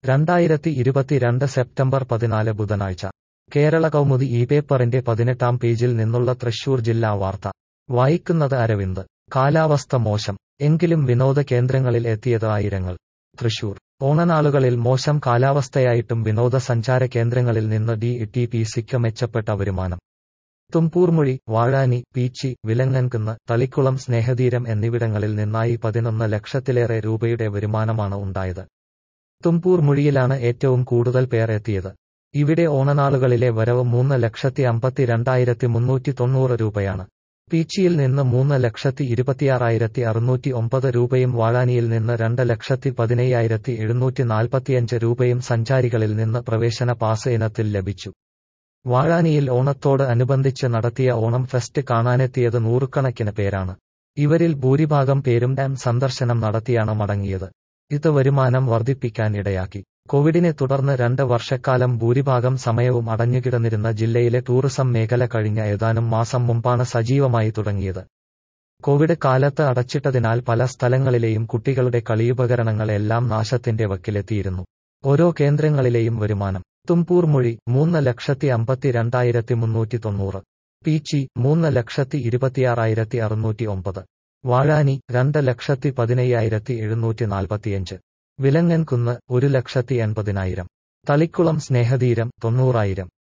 രണ്ടായിരത്തി ഇരുപത്തിരണ്ട് സെപ്റ്റംബർ പതിനാല് ബുധനാഴ്ച കേരള കൗമുദി ഈ പേപ്പറിന്റെ പതിനെട്ടാം പേജിൽ നിന്നുള്ള തൃശൂർ ജില്ലാ വാർത്ത വായിക്കുന്നത് അരവിന്ദ് കാലാവസ്ഥ മോശം എങ്കിലും വിനോദ കേന്ദ്രങ്ങളിൽ എത്തിയത് ആയിരങ്ങൾ തൃശൂർ ഓണനാളുകളിൽ മോശം കാലാവസ്ഥയായിട്ടും വിനോദസഞ്ചാര കേന്ദ്രങ്ങളിൽ നിന്ന് ഡി ടി പി സിക്ക് മെച്ചപ്പെട്ട വരുമാനം തുമ്പൂർമൊഴി വാഴാനി പീച്ചി വിലങ്ങൻകുന്ന് തളിക്കുളം സ്നേഹതീരം എന്നിവിടങ്ങളിൽ നിന്നായി പതിനൊന്ന് ലക്ഷത്തിലേറെ രൂപയുടെ വരുമാനമാണ് ഉണ്ടായത് തുമ്പൂർമൊഴിയിലാണ് ഏറ്റവും കൂടുതൽ പേർ എത്തിയത് ഇവിടെ ഓണനാളുകളിലെ വരവ് മൂന്ന് ലക്ഷത്തി അമ്പത്തിരണ്ടായിരത്തി മുന്നൂറ്റി തൊണ്ണൂറ് രൂപയാണ് പീച്ചിയിൽ നിന്ന് മൂന്ന് ലക്ഷത്തി ഇരുപത്തിയാറായിരത്തി അറുന്നൂറ്റി ഒമ്പത് രൂപയും വാഴാനിയിൽ നിന്ന് രണ്ട് ലക്ഷത്തി പതിനയ്യായിരത്തി എഴുന്നൂറ്റി നാൽപ്പത്തിയഞ്ച് രൂപയും സഞ്ചാരികളിൽ നിന്ന് പ്രവേശന പാസ് ഇനത്തിൽ ലഭിച്ചു വാഴാനിയിൽ ഓണത്തോട് അനുബന്ധിച്ച് നടത്തിയ ഓണം ഫെസ്റ്റ് കാണാനെത്തിയത് നൂറുകണക്കിന് പേരാണ് ഇവരിൽ ഭൂരിഭാഗം പേരും ഡാം സന്ദർശനം നടത്തിയാണ് മടങ്ങിയത് ഇത് വരുമാനം വർദ്ധിപ്പിക്കാൻ ഇടയാക്കി കോവിഡിനെ തുടർന്ന് രണ്ട് വർഷക്കാലം ഭൂരിഭാഗം സമയവും അടഞ്ഞുകിടന്നിരുന്ന ജില്ലയിലെ ടൂറിസം മേഖല കഴിഞ്ഞ ഏതാനും മാസം മുമ്പാണ് സജീവമായി തുടങ്ങിയത് കോവിഡ് കാലത്ത് അടച്ചിട്ടതിനാൽ പല സ്ഥലങ്ങളിലെയും കുട്ടികളുടെ കളിയുപകരണങ്ങൾ എല്ലാം നാശത്തിന്റെ വക്കിലെത്തിയിരുന്നു ഓരോ കേന്ദ്രങ്ങളിലെയും വരുമാനം തുമ്പൂർ മൊഴി മൂന്ന് ലക്ഷത്തി അമ്പത്തി രണ്ടായിരത്തി മുന്നൂറ്റി തൊണ്ണൂറ് പീച്ചി മൂന്ന് ലക്ഷത്തി ഇരുപത്തിയാറായിരത്തി അറുന്നൂറ്റി ഒമ്പത് വാഴാനി രണ്ട് ലക്ഷത്തി പതിനയ്യായിരത്തി എഴുന്നൂറ്റി നാൽപ്പത്തിയഞ്ച് വിലങ്ങൻകുന്ന് ഒരു ലക്ഷത്തി എൺപതിനായിരം തളിക്കുളം സ്നേഹതീരം തൊണ്ണൂറായിരം